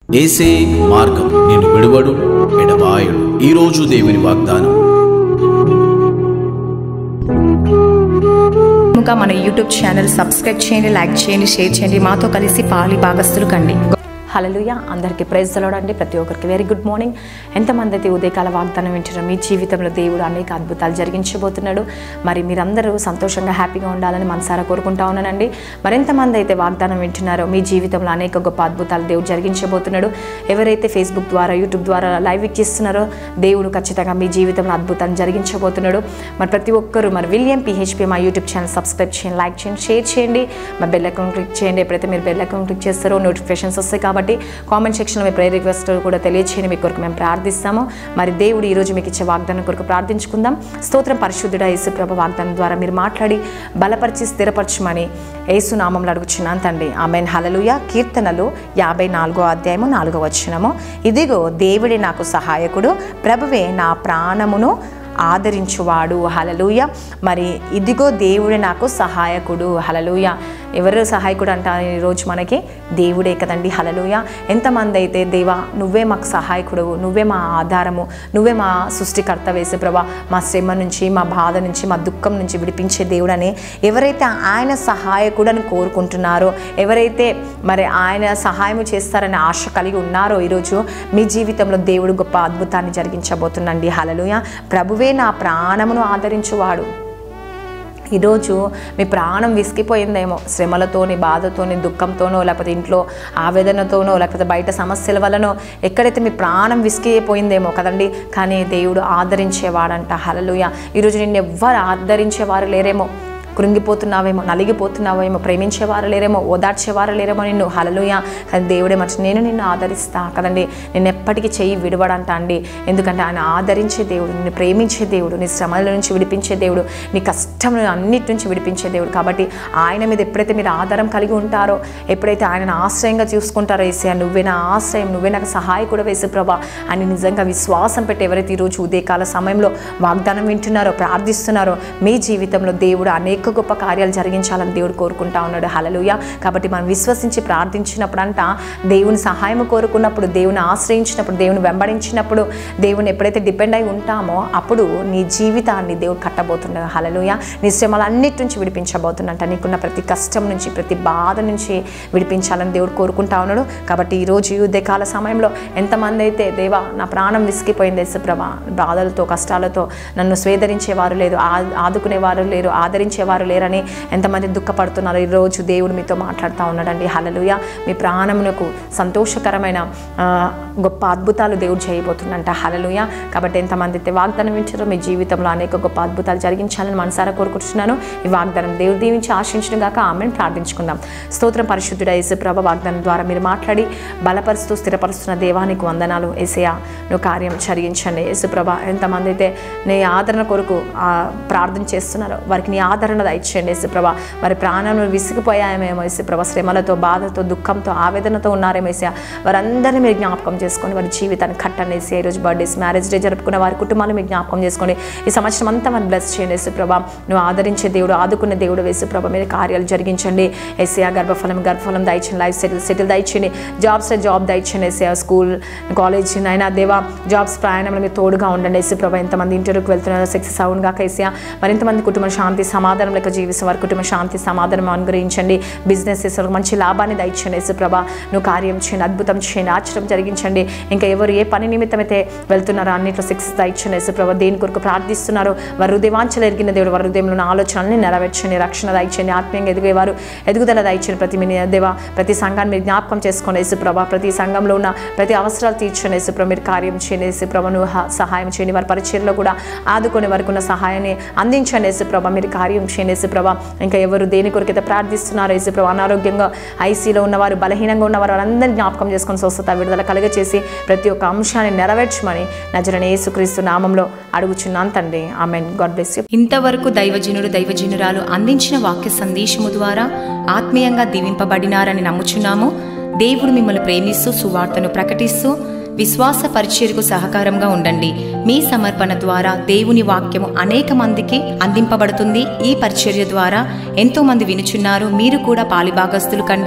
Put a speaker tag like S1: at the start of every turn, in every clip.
S1: ఏసే మార్గం నేను విడువడు ఎడబాయడు ఈరోజు దేవుని వాగ్దానం
S2: ఇంకా మన యూట్యూబ్ ఛానల్ సబ్స్క్రైబ్ చేయండి లైక్ చేయండి షేర్ చేయండి మాతో కలిసి పాలి భాగస్తులు కండి హలలుయ అందరికీ ప్రైజ్ అండి ప్రతి ఒక్కరికి వెరీ గుడ్ మార్నింగ్ ఎంతమంది అయితే ఉదయకాల వాగ్దానం వింటారో మీ జీవితంలో దేవుడు అనేక అద్భుతాలు జరిగించబోతున్నాడు మరి మీరందరూ సంతోషంగా హ్యాపీగా ఉండాలని మనసారా కోరుకుంటా ఉన్నానండి మరింతమంది అయితే వాగ్దానం వింటున్నారో మీ జీవితంలో అనేక గొప్ప అద్భుతాలు దేవుడు జరిగించబోతున్నాడు ఎవరైతే ఫేస్బుక్ ద్వారా యూట్యూబ్ ద్వారా లైవ్ ఇచ్చిస్తున్నారో దేవుడు ఖచ్చితంగా మీ జీవితంలో అద్భుతాన్ని జరిగించబోతున్నాడు మరి ప్రతి ఒక్కరు మరి విలియం పిహెచ్పి మా యూట్యూబ్ ఛానల్ సబ్స్క్రైబ్ చేయండి లైక్ చేయండి షేర్ చేయండి మా బెల్ అకౌంట్ క్లిక్ చేయండి ఎప్పుడైతే మీరు బెల్ అకౌంట్ క్లిక్ చేస్తారో నోటిఫికేషన్స్ వస్తాయి కాబట్టి కామెంట్ సెక్షన్లో మీ ప్రేయర్ రిక్వెస్ట్ కూడా తెలియచేయండి మీ కొరకు మేము ప్రార్థిస్తాము మరి దేవుడు ఈరోజు మీకు ఇచ్చే వాగ్దానం కొరకు ప్రార్థించుకుందాం స్తోత్రం పరిశుద్ధుడ యేసు ప్రభ వాగ్దానం ద్వారా మీరు మాట్లాడి బలపరిచి స్థిరపరచమని యేసు నామంలో అడుగుచున్నాను తండ్రి ఆమెన్ హలలుయ కీర్తనలు యాభై నాలుగో అధ్యాయము నాలుగో వచనము ఇదిగో దేవుడే నాకు సహాయకుడు ప్రభువే నా ప్రాణమును ఆదరించువాడు హలలుయ మరి ఇదిగో దేవుడే నాకు సహాయకుడు హలలుయ ఎవరు సహాయకుడు అంటారు ఈరోజు మనకి దేవుడే కదండి హలలుయ ఎంతమంది అయితే దేవా నువ్వే మాకు సహాయకుడు నువ్వే మా ఆధారము నువ్వే మా సృష్టికర్త వేసే ప్రభా మా శ్రమ నుంచి మా బాధ నుంచి మా దుఃఖం నుంచి విడిపించే దేవుడని ఎవరైతే ఆయన సహాయకుడని కోరుకుంటున్నారో ఎవరైతే మరి ఆయన సహాయం చేస్తారనే ఆశ కలిగి ఉన్నారో ఈరోజు మీ జీవితంలో దేవుడు గొప్ప అద్భుతాన్ని జరిగించబోతుందండి హలలుయ ప్రభువే నా ప్రాణమును ఆదరించువాడు ఈరోజు మీ ప్రాణం విసిగిపోయిందేమో శ్రమలతోని బాధతోని దుఃఖంతోనో లేకపోతే ఇంట్లో ఆవేదనతోనో లేకపోతే బయట సమస్యల వలనో ఎక్కడైతే మీ ప్రాణం విసిగిపోయిందేమో కదండి కానీ దేవుడు ఆదరించేవాడంట హలలుయ ఈరోజు నిన్ను ఎవ్వరు ఆదరించేవారు లేరేమో కృంగిపోతున్నావేమో నలిగిపోతున్నావేమో ప్రేమించేవారు లేరేమో ఓదార్చేవారు లేరేమో నిన్ను హలలుయ కానీ దేవుడే మర్చి నేను నిన్ను ఆదరిస్తా కదండి నేను ఎప్పటికీ చెయ్యి విడవడంట అండి ఎందుకంటే ఆయన ఆదరించే దేవుడు నిన్ను ప్రేమించే దేవుడు నీ శ్రమల నుంచి విడిపించే దేవుడు నీ కష్టం అన్నిటి నుంచి విడిపించే దేవుడు కాబట్టి ఆయన మీద ఎప్పుడైతే మీరు ఆధారం కలిగి ఉంటారో ఎప్పుడైతే ఆయనను ఆశ్రయంగా చూసుకుంటారో వేసే నువ్వే నా ఆశ్రయం నువ్వే నాకు సహాయకుడు వేసే ప్రభా అని నిజంగా విశ్వాసం పెట్టి ఎవరైతే ఈరోజు ఉదయకాల సమయంలో వాగ్దానం వింటున్నారో ప్రార్థిస్తున్నారో మీ జీవితంలో దేవుడు అనేక గొప్ప కార్యాలు జరిగించాలని దేవుడు కోరుకుంటా ఉన్నాడు హలలుయ కాబట్టి మనం విశ్వసించి ప్రార్థించినప్పుడంట దేవుని సహాయం కోరుకున్నప్పుడు దేవుని ఆశ్రయించినప్పుడు దేవుని వెంబడించినప్పుడు దేవుని ఎప్పుడైతే డిపెండ్ అయి ఉంటామో అప్పుడు నీ జీవితాన్ని దేవుడు కట్టబోతున్నాడు హలలుయ నీ శ్రమలన్నిటి నుంచి విడిపించబోతున్నట్ట నీకున్న ప్రతి కష్టం నుంచి ప్రతి బాధ నుంచి విడిపించాలని దేవుడు కోరుకుంటా ఉన్నాడు కాబట్టి ఈరోజు ఈ ఉదయకాల సమయంలో ఎంతమంది అయితే దేవా నా ప్రాణం విసిగిపోయింది యేసుప్రభ బాధలతో కష్టాలతో నన్ను స్వేదరించేవారు లేదు ఆ- ఆదుకునేవారు లేరు ఆదరించేవారు లేరని ఎంతమంది దుఃఖపడుతున్నారు ఈరోజు దేవుడు మీతో మాట్లాడుతూ ఉన్నాడండి హలలుయ మీ ప్రాణమునకు సంతోషకరమైన ఆ, గొప్ప అద్భుతాలు దేవుడు చేయబోతుందంట హలలుయ కాబట్టి ఎంతమంది అయితే వాగ్దానం ఇచ్చారో మీ జీవితంలో అనేక గొప్ప అద్భుతాలు జరిగించాలని మనసారా కోరుకుంటున్నాను ఈ వాగ్దానం దేవుడు దీవించి ఆశించిన గాక ఆమెను ప్రార్థించుకుందాం స్తోత్రం పరిశుద్ధుడ యేసుప్రభ వాగ్దానం ద్వారా మీరు మాట్లాడి బలపరుస్తూ స్థిరపరుస్తున్న దేవానికి వందనాలు ఏసయా నువ్వు కార్యం జరిగించండి యేసుప్రభ ఎంతమంది అయితే నీ ఆదరణ కొరకు ఆ, ప్రార్థన చేస్తున్నారో వారికి నీ ఆదరణ దయచేయండి యేసుప్రభ వారి ప్రాణాలను విసిగిపోయామేమో యేసుప్రభ శ్రమలతో బాధతో దుఃఖంతో ఆవేదనతో ఉన్నారేమో ఏసయా వారందరినీ మీరు జ్ఞాపకం చేసుకొని వారి జీవితాన్ని కట్టండి ఏసీ ఈరోజు బర్త్డేస్ మ్యారేజ్ డే జరుపుకున్న వారి కుటుంబాన్ని మీరు జ్ఞాపకం చేసుకోండి ఈ సంవత్సరం అంతా మనం బ్లెస్ చేయండి యేసుప్రభ నువ్వు ఆదరించే దేవుడు ఆదుకునే దేవుడు యేసుప్రభ మీరు కార్యాలు జరిగించండి ఏసీఆ గర్భఫలం గర్భఫలం దయచేయండి లైఫ్ సెటిల్ సెటిల్ దయచేయండి జాబ్స్ జాబ్ దయచేయండి ఏసీఆ స్కూల్ కాలేజ్ అయినా దేవా జాబ్స్ ప్రయాణంలో మీరు తోడుగా ఉండండి యేసుప్రభ ఎంతమంది ఇంటర్వ్యూకి వెళ్తున్నారో సక్సెస్ అవును కాక ఏసీఆ మరింతమంది కుటుంబ శాంతి సమాధానం లెక్క జీవిస్తే వారి కుటుంబ శాంతి సమాధానం అనుగ్రహించండి బిజినెస్ చేసే మంచి లాభాన్ని దయచేయండి యేసుప్రభ నువ్వు కార్యం చేయండి అద్భుతం చేయండి ఆశ్చర్యం జరిగించండి ఇంకా ఎవరు ఏ పని నిమిత్తం అయితే వెళ్తున్నారో అన్నింటిలో సక్సెస్ దయచేయండి యేసుప్రభ దేని కొరకు ప్రార్థిస్తున్నారో వారి హృదయవాంఛలు ఎరిగిన దేవుడు వారి హృదయంలో ఉన్న ఆలోచనల్ని నెరవేర్చండి రక్షణ దయచేయండి ఆత్మీయంగా ఎదిగేవారు ఎదుగుదల దయచేయండి ప్రతి మీ దేవ ప్రతి సంఘాన్ని మీరు జ్ఞాపకం చేసుకోండి యేసుప్రభ ప్రతి సంఘంలో ఉన్న ప్రతి అవసరాలు తీర్చండి యేసుప్రభ మీరు కార్యం చేయండి యేసుప్రభ నువ్వు హ- సహాయం చేయండి వారి పరిచయలో కూడా ఆదుకొని వారికి ఉన్న సహాయాన్ని అందించండి యేసుప్రభ మీరు కార్యం చేయండి యేసుప్రభ ఇంకా ఎవరు దేని కొరకైతే ప్రార్థిస్తున్నారో యేసుప్రభ అనారోగ్యంగా ఐసీలో ఉన్నవారు బలహీనంగా ఉన్నవారు వాళ్ళందరినీ జ్ఞాపకం చేసుకొని స్వస్థత విడుదల కలగచేసి ప్రతి ఒక్క అంశాన్ని నెరవేర్చమని నజరని యేసుక్రీస్తు నామంలో అడుగుచున్నాను తండ్రి ఆమెన్ గాడ్ బ్లెస్ యూ
S3: ఇంతవరకు దైవజనుడు దైవజనురాలు అందించిన వాక్య సందేశము ద్వారా ఆత్మీయంగా దీవింపబడినారని నమ్ముచున్నాము దేవుడు మిమ్మల్ని ప్రేమిస్తూ సువార్తను ప్రకటిస్తూ విశ్వాస పరిచర్యకు సహకారంగా ఉండండి మీ సమర్పణ ద్వారా దేవుని వాక్యము అనేక మందికి అందింపబడుతుంది ఈ పరిచర్య ద్వారా ఎంతో మంది వినుచున్నారు మీరు కూడా పాలిభాగస్తులు కండి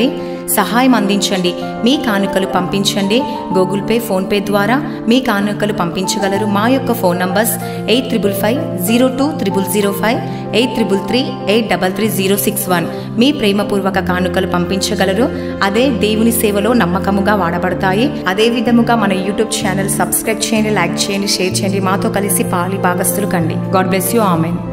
S3: సహాయం అందించండి మీ కానుకలు పంపించండి గూగుల్ పే ఫోన్పే ద్వారా మీ కానుకలు పంపించగలరు మా యొక్క phone numbers eight triple five zero two triple zero five eight triple three eight double three zero six one మీ ప్రేమపూర్వక కానుకలు పంపించగలరు అదే దేవుని సేవలో నమ్మకముగా వాడబడతాయి అదే విధముగా మన యూట్యూబ్ ఛానల్ సబ్స్క్రైబ్ చేయండి లైక్ చేయండి షేర్ చేయండి మాతో కలిసి పాలి భాగస్తులు కండి గాడ్ బ్లెస్ యూ ఆమెన్